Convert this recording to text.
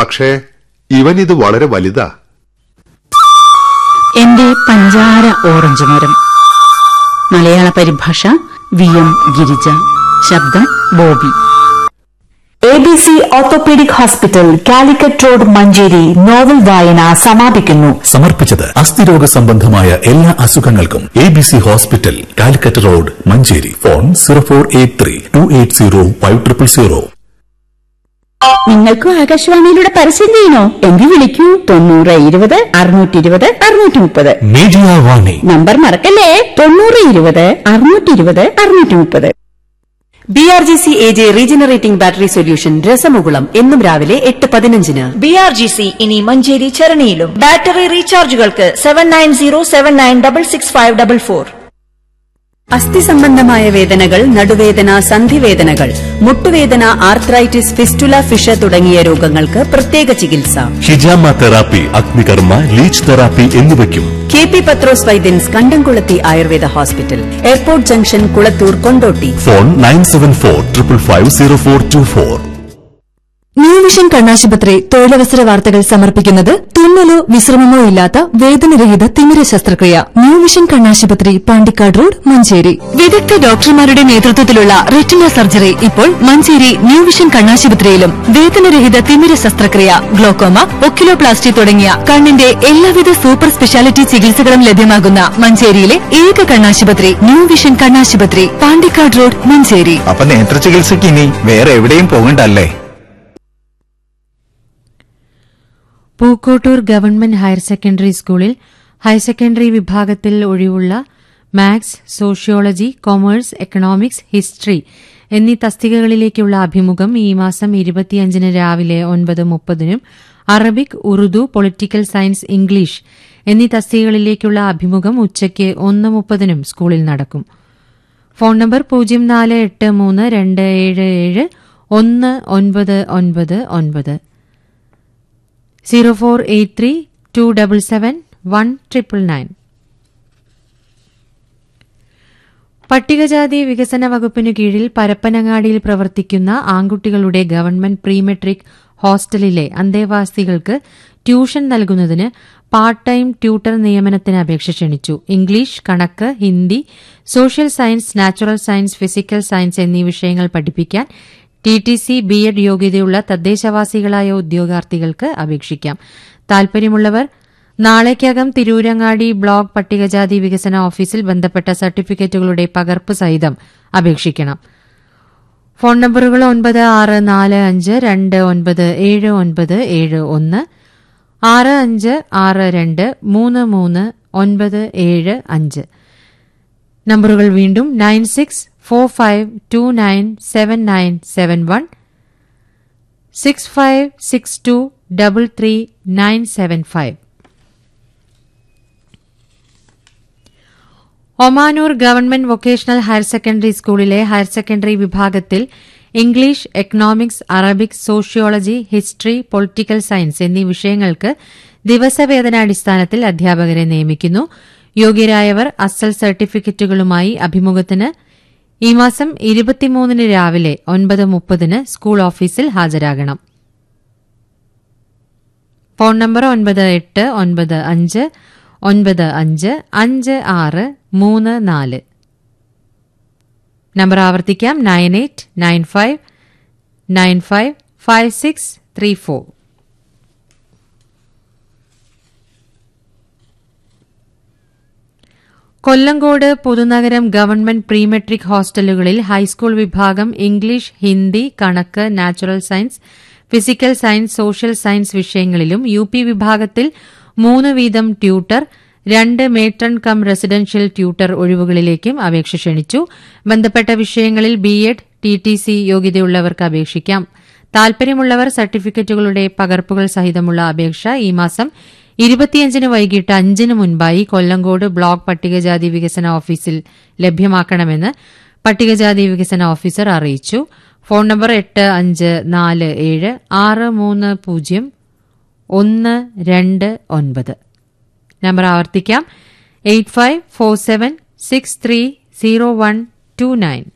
പക്ഷേ ഇവൻ ഇത് വളരെ വലുതാ എന്റെ പഞ്ചാര ഓറഞ്ച് മരം മലയാള പരിഭാഷ വി എം ഗിരിജ ശബ്ദം Bobby A B C orthopaedic hospital Calicut road Manjeri novel വായന സമാപിക്കുന്നു സമർപ്പിച്ചത് അസ്ഥിരോഗ സംബന്ധമായ എല്ലാ അസുഖങ്ങൾക്കും A B C hospital Calicut road Manjeri phone zero four eight three two eight zero five triple zero നിങ്ങൾക്കും ആകാശവാണിയിലൂടെ പരസ്യം ചെയ്യണോ എങ്കിൽ വിളിക്കൂ തൊണ്ണൂറ് ഇരുപത് അറുന്നൂറ്റി ഇരുപത് അറുന്നൂറ്റി മുപ്പത് മീഡിയ വാണി നമ്പർ മറക്കല്ലേ തൊണ്ണൂറ് ഇരുപത് അറുന്നൂറ്റി ഇരുപത് അറുന്നൂറ്റി മുപ്പത് B R G C A J regenerating battery solution രസമുകുളം എന്നും രാവിലെ എട്ട് പതിനഞ്ചിന് ബി ആർ ജി സി ഇനി മഞ്ചേരി ചരണിയിലും ബാറ്ററി റീചാർജുകൾക്ക് seven nine zero seven nine double six five double four അസ്ഥി സംബന്ധമായ വേദനകൾ നടുവേദന സന്ധിവേദനകൾ മുട്ടുവേദന ആർത്രൈറ്റിസ് ഫിസ്റ്റുല ഫിഷ തുടങ്ങിയ രോഗങ്ങൾക്ക് പ്രത്യേക ചികിത്സ ഹിജാമ തെറാപ്പി അഗ്നികർമ്മ ലീച്ച് തെറാപ്പി എന്നിവയ്ക്കും കെ പി പത്രോസ് വൈദ്യൻസ് കണ്ടംകുളത്തി Ayurveda hospital airport junction Kulathur Kondotty phone nine seven four triple five zero four two four new vision കണ്ണാശുപത്രി തൊഴിലവസര വാർത്തകൾ സമർപ്പിക്കുന്നത് തുന്നലോ വിശ്രമമോ ഇല്ലാത്ത വേദനരഹിത തിമിര ശസ്ത്രക്രിയ ന്യൂ വിഷൻ കണ്ണാശുപത്രി പാണ്ടിക്കാട് റോഡ് മഞ്ചേരി വിദഗ്ധ ഡോക്ടർമാരുടെ നേതൃത്വത്തിലുള്ള റെറ്റിന സർജറി ഇപ്പോൾ മഞ്ചേരി ന്യൂ വിഷൻ കണ്ണാശുപത്രിയിലും വേദനരഹിത തിമിര ശസ്ത്രക്രിയ ഗ്ലോക്കോമ ഒക്കിലോപ്ലാസ്റ്റി തുടങ്ങിയ കണ്ണിന്റെ എല്ലാവിധ സൂപ്പർ സ്പെഷ്യാലിറ്റി ചികിത്സകളും ലഭ്യമാകുന്ന മഞ്ചേരിയിലെ ഏക കണ്ണാശുപത്രി ന്യൂ വിഷൻ കണ്ണാശുപത്രി പാണ്ടിക്കാട് റോഡ് മഞ്ചേരി അപ്പൊ നേത്ര ചികിത്സയ്ക്ക് ഇനി വേറെ എവിടെയും പോകണ്ടല്ലേ പൂക്കോട്ടൂർ ഗവൺമെന്റ് ഹയർ സെക്കൻഡറി സ്കൂളിൽ ഹയർ സെക്കൻഡറി വിഭാഗത്തിൽ ഒഴിവുള്ള maths sociology commerce economics history എന്നീ തസ്തികകളിലേക്കുള്ള അഭിമുഖം ഈ മാസം ഇരുപത്തിയഞ്ചിന് രാവിലെ ഒൻപത് മുപ്പതിനും Arabic Urdu political science English എന്നീ തസ്തികകളിലേക്കുള്ള അഭിമുഖം ഉച്ചയ്ക്ക് ഒന്ന് മുപ്പതിനും സ്കൂളിൽ നടക്കും ഫോൺ നമ്പർ പൂജ്യം നാല് എട്ട് മൂന്ന് രണ്ട് ഏഴ് ഏഴ് ഒന്ന് ഒൻപത് ഒൻപത് ഒൻപത് zero four eight three two double seven one triple nine പട്ടികജാതി വികസന വകുപ്പിനു കീഴിൽ പരപ്പനങ്ങാടിയിൽ പ്രവർത്തിക്കുന്ന ആൺകുട്ടികളുടെ ഗവൺമെന്റ് പ്രീ മെട്രിക് ഹോസ്റ്റലിലെ അന്തേവാസികൾക്ക് ട്യൂഷൻ നൽകുന്നതിന് പാർട്ട് ടൈം ട്യൂട്ടർ നിയമനത്തിന് അപേക്ഷ ക്ഷണിച്ചു ഇംഗ്ലീഷ് കണക്ക് Hindi social science natural science physical science എന്നീ വിഷയങ്ങൾ പഠിപ്പിക്കാൻ T T C B Ed യോഗ്യതയുള്ള തദ്ദേശവാസികളായ ഉദ്യോഗാർത്ഥികൾക്ക് അപേക്ഷിക്കാം താൽപര്യമുള്ളവർ നാളേക്കകം തിരൂരങ്ങാടി ബ്ലോക്ക് പട്ടികജാതി വികസന ഓഫീസിൽ ബന്ധപ്പെട്ട സർട്ടിഫിക്കറ്റുകളുടെ പകർപ്പ് സഹിതം അപേക്ഷിക്കണം ഫോൺ നമ്പറുകൾ ഒൻപത് ആറ് നാല് അഞ്ച് രണ്ട് ഒൻപത് ഏഴ് ഒൻപത് ഏഴ് ഒന്ന് ആറ് അഞ്ച് ആറ് രണ്ട് മൂന്ന് മൂന്ന് ഒൻപത് ഏഴ് അഞ്ച് നമ്പറുകൾ വീണ്ടും nine six four five two nine seven nine seven one six five six two double three nine seven five Omanoor government vocational higher secondary സ്കൂളിലെ ഹയർ സെക്കൻഡറി വിഭാഗത്തിൽ English economics Arabic sociology history political science എന്നീ വിഷയങ്ങൾക്ക് ദിവസവേതനാടിസ്ഥാനത്തിൽ അധ്യാപകരെ നിയമിക്കുന്നു യോഗ്യരായവർ അസൽ സർട്ടിഫിക്കറ്റുകളുമായി അഭിമുഖത്തിന് ഈ മാസം ഇരുപത്തിമൂന്നിന് രാവിലെ ഒൻപത് മുപ്പതിന് സ്കൂൾ ഓഫീസിൽ ഹാജരാകണം ഫോൺ നമ്പർ ഒൻപത് എട്ട് ഒൻപത് അഞ്ച് ഒൻപത് അഞ്ച് അഞ്ച് ആറ് മൂന്ന് നാല് നമ്പർ ആവർത്തിക്കാം nine eight nine five nine five five six three four Kollengode പൊതുനഗരം ഗവൺമെന്റ് പ്രീ മെട്രിക് ഹോസ്റ്റലുകളിൽ ഹൈസ്കൂൾ വിഭാഗം ഇംഗ്ലീഷ് ഹിന്ദി കണക്ക് natural science physical science social science വിഷയങ്ങളിലും യു പി വിഭാഗത്തിൽ മൂന്ന് വീതം ട്യൂട്ടർ രണ്ട് മേട്രൺ കം റെസിഡൻഷ്യൽ ട്യൂട്ടർ ഒഴിവുകളിലേക്കും അപേക്ഷ ക്ഷണിച്ചു ബന്ധപ്പെട്ട വിഷയങ്ങളിൽ B Ed T T C യോഗ്യതയുള്ളവർക്ക് അപേക്ഷിക്കാം താൽപര്യമുള്ളവർ സർട്ടിഫിക്കറ്റുകളുടെ പകർപ്പുകൾ സഹിതമുള്ള അപേക്ഷ ഈ മാസം ഇരുപത്തിയഞ്ചിന് വൈകിട്ട് അഞ്ചിന് മുൻപായി കൊല്ലങ്കോട് ബ്ലോക്ക് പട്ടികജാതി വികസന ഓഫീസിൽ ലഭ്യമാക്കണമെന്ന് പട്ടികജാതി വികസന ഓഫീസർ അറിയിച്ചു ഫോൺ നമ്പർ എട്ട് അഞ്ച് നാല് ഏഴ് ആറ് മൂന്ന് പൂജ്യം ഒന്ന് രണ്ട് ഒൻപത് നമ്പർ ആവർത്തിക്കാം eight five four seven six three zero one two nine